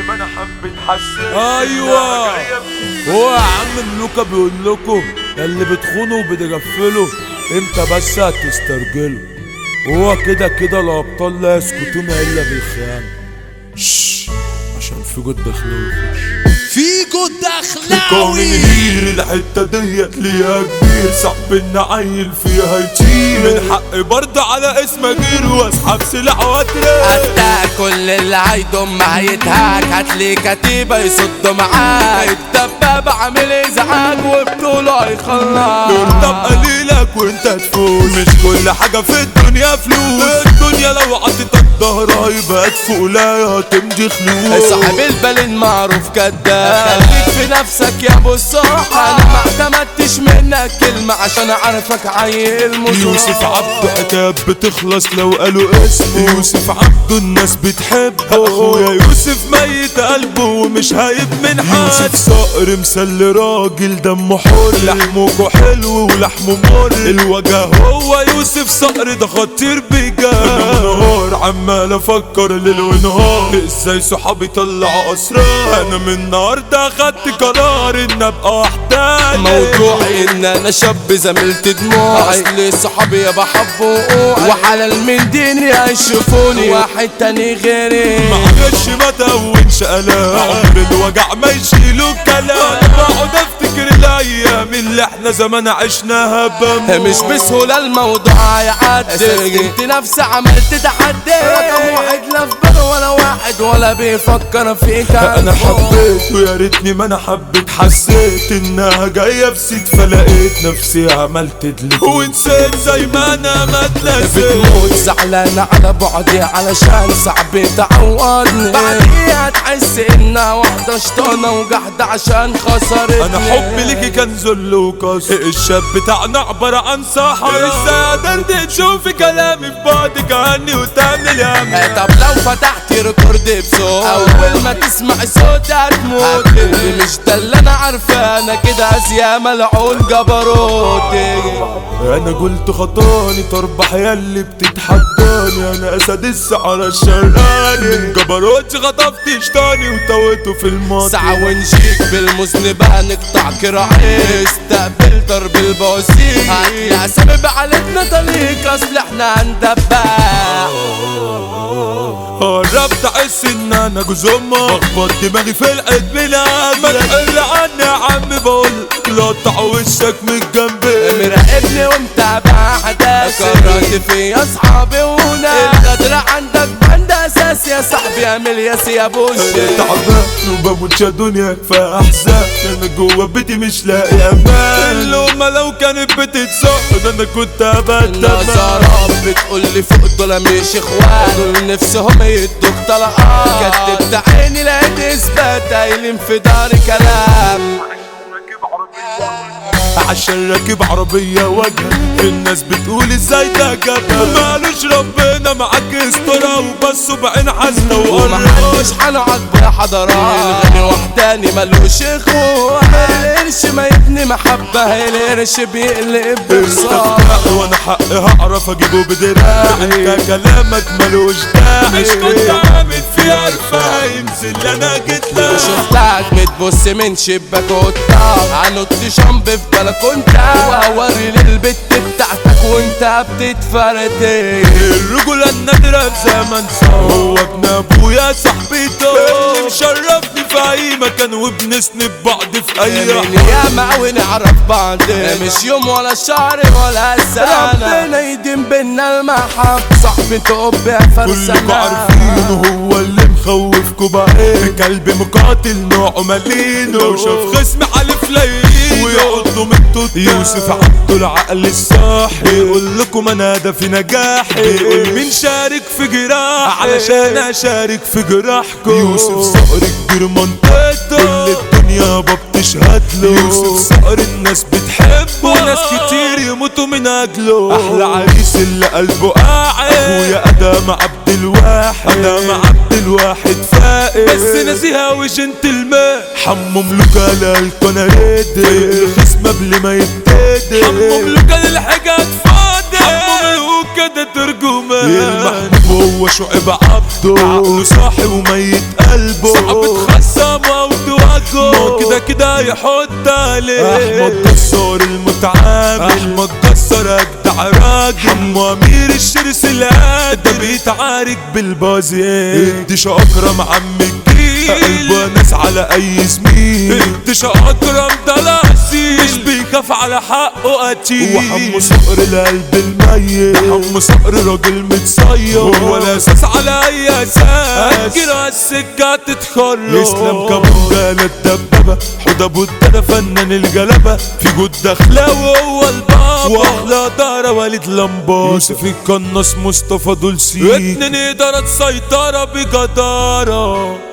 ما انا حبيت حسيت ايوه هو يا عم ملوكا بيقول لكم اللي بتخونوا وبتغفلوا امتى بس هتسترجلوا هو كده كده الابطال لا يسكتون الا بالخيانه شش عشان في جود دخلوه فيجو كون الدخلاوي الهير الحتة ديت ليها كبير صعب ان عيل فيها يطير من حقي برضه على اسم اجير واسحب سلاح واترك حتى كل اللي هيضم هيتهاك هتلاقي كتيبة يصدوا معاك الدباب عامل ازعاج وبطوله هيخلص طب قليلك وانت تفوز مش كل حاجة في الدنيا فلوس الدنيا لو عطيتك ظهرها يبقى تفوق لا تمضي خلوص صاحب البالين معروف كداب خليك في نفسك يا ابو الصراحة انا ما اعتمدتش منك كلمة عشان اعرفك عيل مصروف يوسف عبده حكايات بتخلص لو قالوا اسمه يوسف عبده الناس بتحبه اخويا يوسف ميت قلبه ومش هايب من حد يوسف صقر مسل راجل دمه حر لحمه حلو ولحمه مر الوجه هو يوسف صقر ده خطير بجد انا نهار عمال افكر ليل ونهار ازاي صحابي طلعوا اسرار انا من النهارده خدت قرار ان ابقى وحداني موضوعي ان انا شاب زميلت دموعي اصل صحابي يا بحب وقوعي وحلال من ديني هيشوفوني واحد تاني غيري معلش ما تهونش قلق عمر الوجع ما يشيلوا كلام انا بقعد افتكر الايام اللي احنا زمان عشناها بم مش بسهولة الموضوع هيعدي سجنت نفسي عملت تحدي رقم واحد لا في باله ولا واحد ولا بيفكر فيك انا حبيت ويا ريتني ما انا حبيت حسيت انها جايه بسيت فلقيت نفسي عملت دليت ونسيت زي ما انا ما اتلسيت بتموت زعلانة على بعدي علشان صعب تعوضني بعديها تحس انها واحدة شطانة وقاعدة عشان خسرتني انا حبي ليكي كان ذل وكسر الشاب بتاعنا عبارة عن صحراء ازاي قدرت تشوفي كلامي في بعدك عني وتعمل هم إيه طب لو فتحت ريكورد بصوت اول ما تسمع صوت هتموت اللي مش ده اللي انا عارفه انا كده يا ملعون جبروتي انا قلت خطاني تربح ياللي بتتحداني انا اسد السعر الشراني من جبروتي خطفت شطاني وتويته في الماضي ساعة ونجيك بالمذنبة نقطع كراعي استقبل ضرب البواسيك هتلاقي سبب علينا طريق اصل احنا هندبح قربت احس ان انا جوز امك اخبط دماغي في العيد ميلاد ما تقل عني يا عم بقول لقطع وشك من جنبي مراقبني ومتابع احداثي قررت في اصحابي وناس الغدر عندك بند اساس يا صاحبي اعمل يا سي ابو الشيخ تعبان وبموت يا دنيا فاحزان انا جوا بيتي مش لاقي امان اللومه لو كانت بتتسق ده انا كنت ابات النظرات بتقول لي فوق دول مش اخوان دول نفسهم يدوك طلقات كدبت عيني لقيت اثبات قايلين في داري كلام عشان راكب عربية وجهة الناس بتقول ازاي ده جبهة مالوش ربنا معاك استرا وبس بعين حسنة وقرب ومحدش هنقعد بحضرات الغني وحداني ملوش اخوة القرش ما يبني محبة القرش بيقلب بخسارة استفتاء وانا حقي هعرف اجيبه بدراعي انت كلامك ملوش داعي مش كنت عامل في عرفة ينزل انا جيت لك شفتك بتبص من شباك وطاق عنط شامب في بلكونتك واوري للبت بتاعتك وانت بتتفرتك الرجولة النادرة في زمن صعب هو ابن ابويا صاحبته اللي مشرفني في اي مكان وبنسند بعض في اي من رحلة ياما ونعرف بعض مش يوم ولا شهر ولا سنة ربنا يديم بينا المحب صاحبي تقب يا كلكوا فرسانة عارفينه هو اللي مخوفكوا بعين كلب مقاتل نوعه ملينه لو شاف خصم حلف ليين ويقعدوا من توت يوسف عبده العقل الصاحي يقول لكم انا ده في نجاحي يقول مين شارك في جراح علشان اشارك في جراحكم يوسف صقر كبير منطقته كل الدنيا بابا بتشهد له يوسف صقر الناس بتحبه وناس كتير يموتوا من اجله احلى عريس اللي قلبه قاعد اخويا ادم عبد الواحد ادم عبد الواحد فائق بس ناسيها وجنتلمان حمو ملوكة للكونا ريدي الخصم قبل ما يبتدي حمو ملوكة للحاجات فاضي حمو ملوكة ده ترجمان المحبوب هو شعب عبده عقله صاحي وميت قلبه صعب تخصم او تواجهه ما كده كده يحط عليه احمد جسار المتعامل احمد جسار اجدع راجل حمو امير الشرس القادر ده بيتعارك بالبازي اديش اكرم عم الجيل قلبه ناس على اي زميل اديش اكرم ده الاصيل مش بيخاف على حقه قتيل وحمو صقر القلب الميت حمو صقر راجل متصير هو الاساس على اي اساس اجيله على السكه تتخرج يسلم كابونجا الدبابه حوده بودة فنان الجلبه في جود دخلاوي هو البابا واحلى دارة وليد لمبار يوسف القناص مصطفى دول سيك اتنين ادارة سيطرة بجدارة